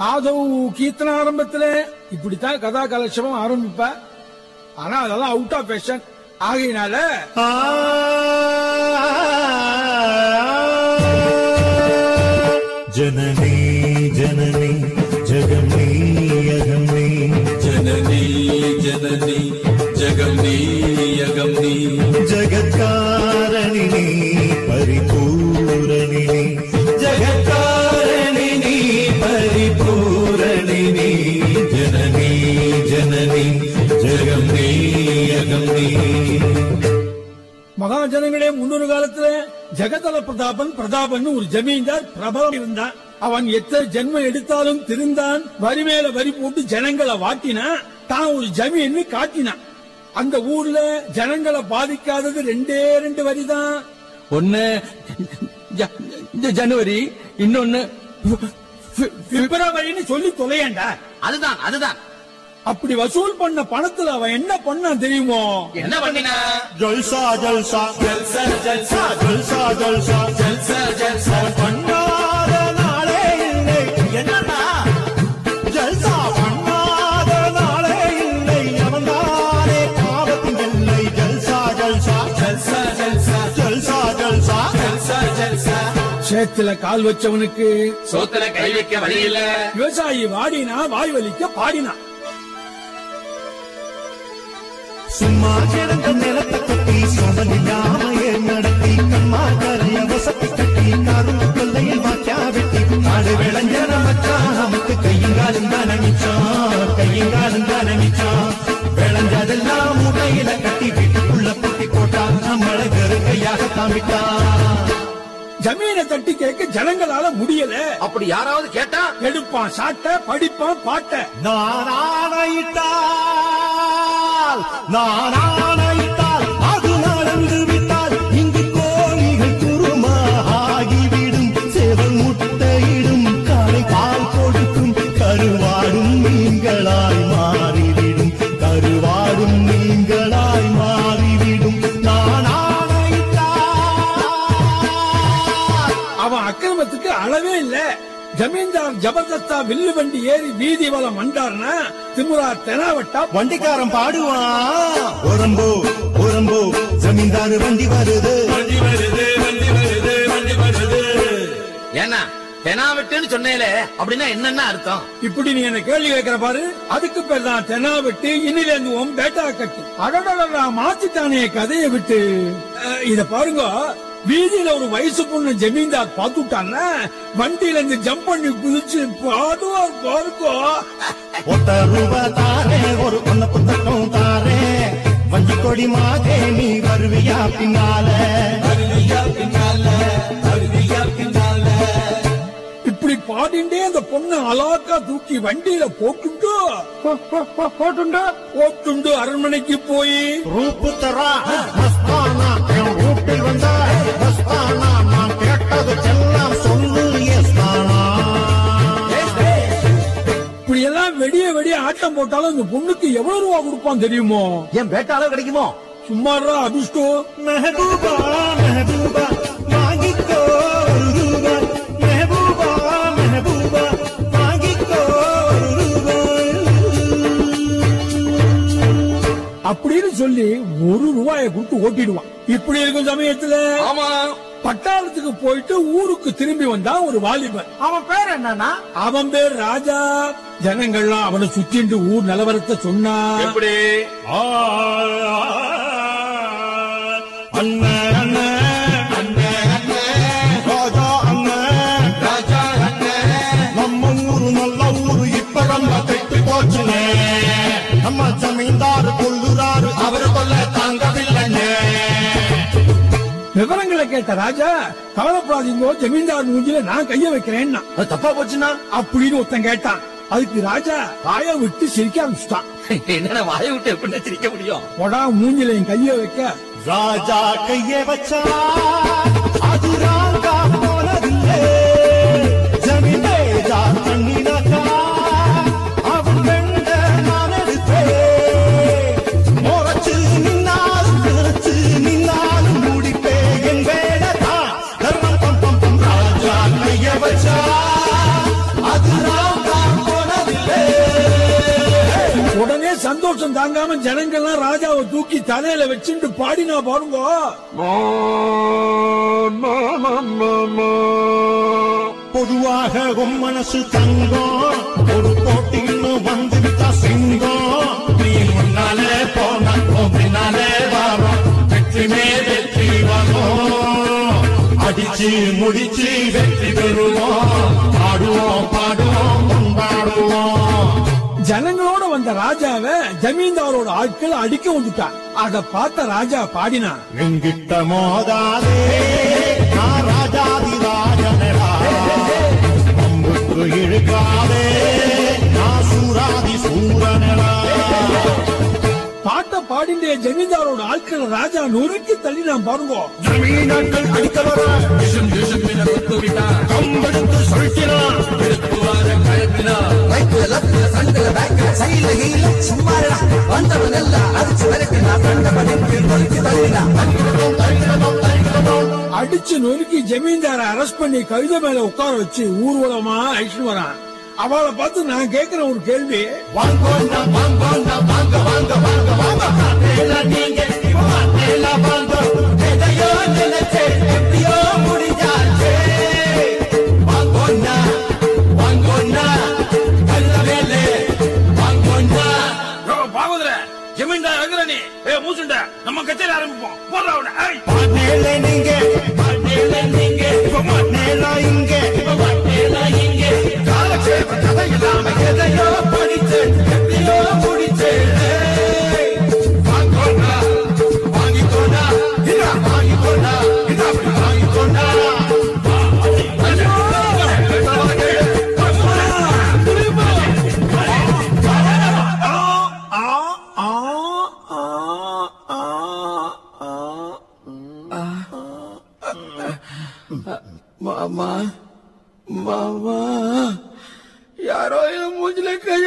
ஆதவ் கீர்த்தன ஆரம்பத்துல இப்படித்தான் கதா கலட்சணம் ஆரம்பிப்ப ஆனா அதெல்லாம் அவுட் ஆஃப் ஃபேஷன் ஆகையினால जननी जननी जगमे अगमे जननी जननी जगम्नी अगम्नी जगत्कारणिनी परिपूरणिनी जगत्कारणिनी परिपूरणिनी जननी जननी जगमे अगमे மகாஜனங்களே முன்னொரு காலத்துல ஜெகதல பிரதாபன் பிரதாபன் ஒரு ஜமீன்தார் பிரபலம் இருந்தான் அவன் எத்தனை ஜென்மம் எடுத்தாலும் திருந்தான் வரி மேல வரி போட்டு ஜனங்களை வாட்டினா தான் ஒரு ஜமீன்னு காட்டினான் அந்த ஊர்ல ஜனங்களை பாதிக்காதது ரெண்டே ரெண்டு வரிதான் ஒன்னு ஜ- இந்த ஜனவரி இன்னொன்னு பி- பிப்ரவரின்னு சொல்லி தொலையண்டா அதுதான் அதுதான் அப்படி வசூல் பண்ண பணத்துல அவன் என்ன பண்ணான் தெரியுமோ என்ன பண்ணினா जलसा जलसा जलसा जलसा जलसा जलसा जलसा जलसा பண்ணாத நாளே இல்லை என்னன்னா ஜல்சா பண்ணாத நாளே இல்லை அவன்தானே பாவத்தின் எல்லை ஜல்சா ஜல்சா जलसा जलसा ஜல்சா ஜல்சா जलसा जलसा சேத்துல கால் வச்சவனுக்கு சோத்துல கை வைக்க வழி இல்ல விவசாயி வாடினா வாய் வலிக்க பாடினான் சும்மா கிடந்த நிலத்தை கட்டி சோதனில்லாமையே நடத்தி கம்மா கரைய வசதி கட்டி கரும்பு கொல்லையில் வாக்கியா வெட்டி காடு விளைஞ்ச நமச்சான் நமக்கு கையங்காலும் தானே மிச்சம் கையங்காலும் தானே மிச்சம் விளைஞ்சதெல்லாம் முகையில கட்டி வீட்டுக்குள்ள பூட்டி போட்டான் நம்மளை வெறும் கையாக தாமிட்டான் ஜமீனை தட்டி கேட்க ஜனங்களால முடியல அப்படி யாராவது கேட்டா எடுப்பான் சாட்ட படிப்பான் பாட்ட நான் ஆணையிட்டால் நான் ஆணையிட்டால் அது நடந்து விட்டால் இங்கு கோழிகள் குருமாகிவிடும் சேவல் முட்டையிடும் காலை பால் கொடுக்கும் கருவாடும் மீன்களாய் மாறிவிடும் கருவாடும் மீன்களாய் மாறிவிடும் நான் ஆணையிட்டால் அவன் அக்கிரமத்துக்கு அளவே இல்ல ஜமீன்தார் ஜபர்தஸ்தா வில்லு வண்டி ஏறி வீதி வலம் வந்தார்னா திமுரா தெனாவட்டா வண்டிக்காரன் பாடுவான் ஒரம்போ ஒரம்போ ஜமீன்தாரு வண்டி வருது வண்டி வருது வண்டி வருது வண்டி வருது ஏன்னா தெனாவட்டுன்னு சொன்னேல அப்படின்னா என்னன்னா அர்த்தம் இப்படி நீ என்ன கேள்வி கேட்கிற பாரு அதுக்கு பேர் தான் தெனாவட்டு இன்னில இருந்து உன் பேட்டா கட்டு அடடடா மாத்திட்டானே கதையை விட்டு அஹ், இத பாருங்க வீதியில ஒரு வயசு பொண்ணு ஜமீன்தார் பாத்துட்டான்னா வண்டியில இருந்து ஜம்ப் பண்ணி குதிச்சு பாடுவார் பாருங்க ஒத்த ரூபா தாரே ஒரு பொண்ண புத்தகம் தாரே வஞ்சி கொடி மாதே நீ வருவியா பின்னால அருவியா பின்னால அருவியா பின்னால இப்படி பாடிண்டே அந்த பொண்ணு அலாக்கா தூக்கி வண்டியில போட்டுண்டு போட்டுண்டு போட்டுண்டு அரண்மனைக்கு போய் ரூப்பு தரா மஸ்தானா என் ரூட்டில் வந்த மஸ்தானா நான் கேட்டதுக்கெல்லாம் சொல்லு எஸ்தானா இப்படி எல்லாம் வெடிய வெடிய ஆட்டம் போட்டாலும் இந்த பொண்ணுக்கு எவ்வளவு ரூபா கொடுப்பான் தெரியுமோ என் பேட்ட அளவு கிடைக்குமோ சும்மாரா அபிஷ்டம் மெஹபூபா மெஹபூபா வாங்கிக்கோ ஒரு ரூபா மெஹபூபா மெஹபூபா வாங்கிக்கோ ஒரு ரூபா அப்படின்னு சொல்லி ஒரு ரூபாயை கொடுத்து ஓட்டிடுவான் இப்படி இருக்கும் சமயத்துல ஆமா பட்டாளத்துக்கு போயிட்டு ஊருக்கு திரும்பி வந்தான் ஒரு வாலிபன் அவன் பேர் என்னன்னா அவன் பேர் ராஜா ஜனங்கள்லாம் அவனை சுத்திண்டு ஊர் நிலவரத்தை சொன்னா எப்படி அண்ணன் அண்ணன் ராஜா அண்ணன் ராஜா அண்ணன் நம்ம ஊரு நல்ல ஊரு இப்ப ரொம்ப கெட்டு போச்சுனே நம்ம ஜமீன்தார் கொள்ளுறாரு அவரு கொல்ல தாங்கவில்லைன்னே விவரங்களை கேட்ட ராஜா கவலைப்படாதீங்கோ ஜமீன்தார் மூஞ்சில நான் கைய வைக்கிறேன்னா அது தப்பா போச்சுன்னா அப்படின்னு ஒருத்தன் கேட்டான் அதுக்கு ராஜா வாய விட்டு சிரிக்க ஆரம்பிச்சிட்டான் என்னடா வாயை விட்டு எப்படி சிரிக்க முடியும் போடா மூஞ்சில என் கைய வைக்க ராஜா கைய வச்சா அது ராங்கா போனதில்லை ஜமீனேஜா தண்ணினக்கா அவன் வெண்ட நான் எடுத்தேன் முறைச்சு நின்னாலும் பிறச்சு நின்னாலும் முடிப்பே என் வேலைதான் தர்மம் பம் பம் பம் ராஜா கைய வச்சா அது ராங்கா சந்தோஷம் தாங்காம ஜனங்கள்லாம் ராஜாவை தூக்கி தலையில வச்சுட்டு பாடினா பாருங்க பொதுவாக உன் மனசு தங்கம் ஒரு போட்டின்னு வந்து விட்டா சிங்கம் நீ முன்னாலே போன பின்னாலே வரும் வெற்றி மே வெற்றி வரும் அடிச்சு முடிச்சு வெற்றி பெறுவோம் ஆடுவோம் பாடுவோம் கொண்டாடுவோம் ஜனங்களோட வந்த ராஜாவை ஜமீன்தாரோட ஆட்கள் அடிக்க வந்துட்டான் அத பார்த்த ராஜா பாடினான் எங்கிட்ட மோதாதே நான் ராஜாதி ராஜனடா அம்புக்கு இழுக்காதே நான் சூராதி சூரனடா பாட்ட பாடிண்டே ஜமீன்தாரோட ஆட்கள் ராஜா நொறுக்கி தள்ளினான் பாருங்க ஜமீனாட்கள் அடிக்க வர விஷம் விஷம் என கொத்து விட்டான் கம்பெடுத்து சொல்லிக்கிறான் எடுத்துவார கழப்பினான் ரைட்ல லெப்ட்ல ஃப்ரண்ட்ல பேக்ல சைடுல கீழ சும்மா இருடா வந்தவன் எல்லாம் அடிச்சு விரட்டினா கண்டவனின் கீழ் கொளுத்தி தள்ளினா அடிச்சு நொறுக்கி ஜமீன்தார அரெஸ்ட் பண்ணி கழுத மேல உட்கார வச்சு ஊர்வலமா அழிச்சு வரான் அவளை பார்த்து நான் கேட்கிற ஒரு கேள்வி வாங்கோண்டா வாங்கோண்டா வாங்க வாங்க வாங்க வாங்க மாட்டேல நீங்க இப்ப மாட்டேல வாங்க எதையோ நினைச்சே எப்படியோ முடிஞ்சாச்சே வாங்கோண்டா வாங்கோண்டா கல்ல வேலே வாங்கோண்டா பாகுதுர ஜமீன்தார் இருக்கிற நீ ஏ மூசுண்ட நம்ம கச்சேரி ஆரம்பிப்போம் போடுறா அவனை. ஏய் மாட்டேல நீங்க மாட்டேல நீங்க இப்ப மாட்டேல இங்க இப்ப மாட்டேல இங்க காலக்ஷேப கதை இல்லாம எதையோ படிச்சு எப்படியோ முடிச்சே வாங்கோண்டா வாங்கிக்கோண்டா இதா வாங்கிக்கோண்டா இதா அப்படி வாங்கிக்கோண்டா மாமா மாமா யாரோ என் மூஞ்சில கை